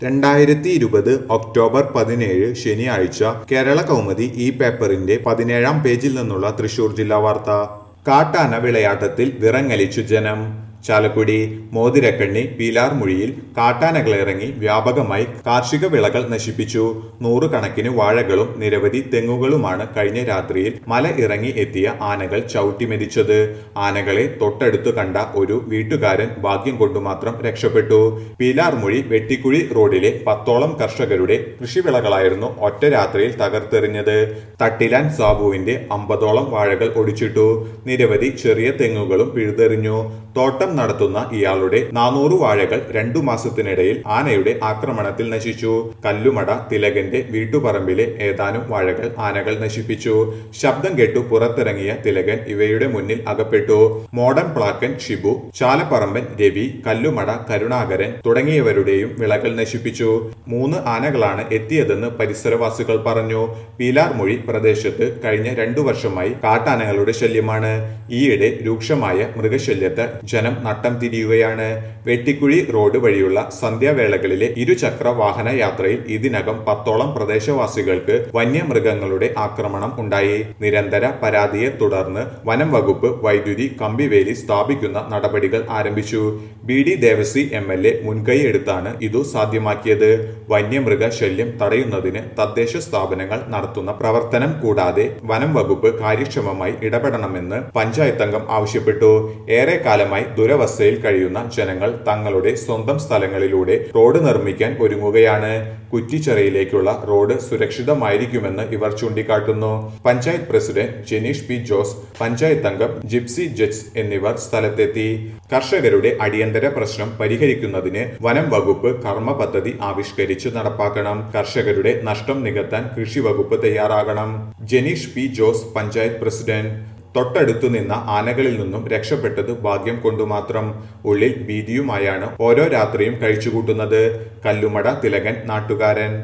രണ്ടായിരത്തി ഇരുപത് ഒക്ടോബർ പതിനേഴ് ശനിയാഴ്ച കേരള കൗമുദി ഈ പേപ്പറിന്റെ പതിനേഴാം പേജിൽ നിന്നുള്ള തൃശൂർ ജില്ലാ വാർത്ത കാട്ടാന വിളയാട്ടത്തിൽ വിറങ്ങലിച്ചു ജനം ചാലക്കുടി മോതിരക്കണ്ണി പീലാർമുഴിയിൽ കാട്ടാനകളിറങ്ങി വ്യാപകമായി കാർഷിക വിളകൾ നശിപ്പിച്ചു നൂറുകണക്കിന് വാഴകളും നിരവധി തെങ്ങുകളുമാണ് കഴിഞ്ഞ രാത്രിയിൽ മല ഇറങ്ങി എത്തിയ ആനകൾ ചവിട്ടിമെതിച്ചത് ആനകളെ തൊട്ടടുത്തു കണ്ട ഒരു വീട്ടുകാരൻ ഭാഗ്യം കൊണ്ടു മാത്രം രക്ഷപ്പെട്ടു പീലാർമുഴി വെട്ടിക്കുഴി റോഡിലെ പത്തോളം കർഷകരുടെ കൃഷിവിളകളായിരുന്നു ഒറ്റ രാത്രിയിൽ തകർത്തെറിഞ്ഞത് തട്ടിലാൻ സാബുവിന്റെ അമ്പതോളം വാഴകൾ ഒടിച്ചിട്ടു നിരവധി ചെറിയ തെങ്ങുകളും പിഴുതെറിഞ്ഞു തോട്ടം നടത്തുന്ന ഇയാളുടെ നാനൂറ് വാഴകൾ രണ്ടു മാസത്തിനിടയിൽ ആനയുടെ ആക്രമണത്തിൽ നശിച്ചു കല്ലുമട തിലകന്റെ വീട്ടുപറമ്പിലെ ഏതാനും വാഴകൾ ആനകൾ നശിപ്പിച്ചു ശബ്ദം കേട്ടു പുറത്തിറങ്ങിയ തിലകൻ ഇവയുടെ മുന്നിൽ അകപ്പെട്ടു മോഡൻ പ്ലാക്കൻ ഷിബു ചാലപ്പറമ്പൻ രവി കല്ലുമട കരുണാകരൻ തുടങ്ങിയവരുടെയും വിളകൾ നശിപ്പിച്ചു മൂന്ന് ആനകളാണ് എത്തിയതെന്ന് പരിസരവാസികൾ പറഞ്ഞു പീലാർമൊഴി പ്രദേശത്ത് കഴിഞ്ഞ രണ്ടു വർഷമായി കാട്ടാനകളുടെ ശല്യമാണ് ഈയിടെ രൂക്ഷമായ മൃഗശല്യത്തെ ജനം നട്ടം തിരിയുകയാണ് വെട്ടിക്കുഴി റോഡ് വഴിയുള്ള സന്ധ്യാവേളകളിലെ ഇരുചക്ര വാഹന യാത്രയിൽ ഇതിനകം പത്തോളം പ്രദേശവാസികൾക്ക് വന്യമൃഗങ്ങളുടെ ആക്രമണം ഉണ്ടായി നിരന്തര പരാതിയെ തുടർന്ന് വനം വകുപ്പ് വൈദ്യുതി കമ്പിവേലി സ്ഥാപിക്കുന്ന നടപടികൾ ആരംഭിച്ചു B D Devasi M L A മുൻകൈയെടുത്താണ് ഇതു സാധ്യമാക്കിയത് വന്യമൃഗ ശല്യം തടയുന്നതിന് തദ്ദേശ സ്ഥാപനങ്ങൾ നടത്തുന്ന പ്രവർത്തനം കൂടാതെ വനം വകുപ്പ് കാര്യക്ഷമമായി ഇടപെടണമെന്ന് പഞ്ചായത്ത് അംഗം ആവശ്യപ്പെട്ടു ഏറെ കാലമായി ദുരവസ്ഥയിൽ കഴിയുന്ന ജനങ്ങൾ തങ്ങളുടെ സ്വന്തം സ്ഥലങ്ങളിലൂടെ റോഡ് നിർമ്മിക്കാൻ ഒരുങ്ങുകയാണ് കുറ്റിച്ചെറയിലേക്കുള്ള റോഡ് സുരക്ഷിതമായിരിക്കുമെന്ന് ഇവർ ചൂണ്ടിക്കാട്ടുന്നു പഞ്ചായത്ത് പ്രസിഡന്റ് ജെനീഷ് പി ജോസ് പഞ്ചായത്ത് അംഗം ജിപ്സി ജഡ്സ് എന്നിവർ സ്ഥലത്തെത്തി കർഷകരുടെ അടിയന്തര പ്രശ്നം പരിഹരിക്കുന്നതിന് വനം വകുപ്പ് കർമ്മ പദ്ധതി ആവിഷ്കരിച്ച് നടപ്പാക്കണം കർഷകരുടെ നഷ്ടം നികത്താൻ കൃഷി വകുപ്പ് തയ്യാറാകണം ജെനീഷ് പി ജോസ് പഞ്ചായത്ത് പ്രസിഡന്റ് തൊട്ടടുത്തു നിന്ന ആനകളിൽ നിന്നും രക്ഷപ്പെട്ടത് ഭാഗ്യം കൊണ്ടു മാത്രം ഉള്ളിൽ ഭീതിയുമായാണ് ഓരോ രാത്രിയും കഴിച്ചുകൂട്ടുന്നത് കല്ലുമട തിലകൻ നാട്ടുകാരൻ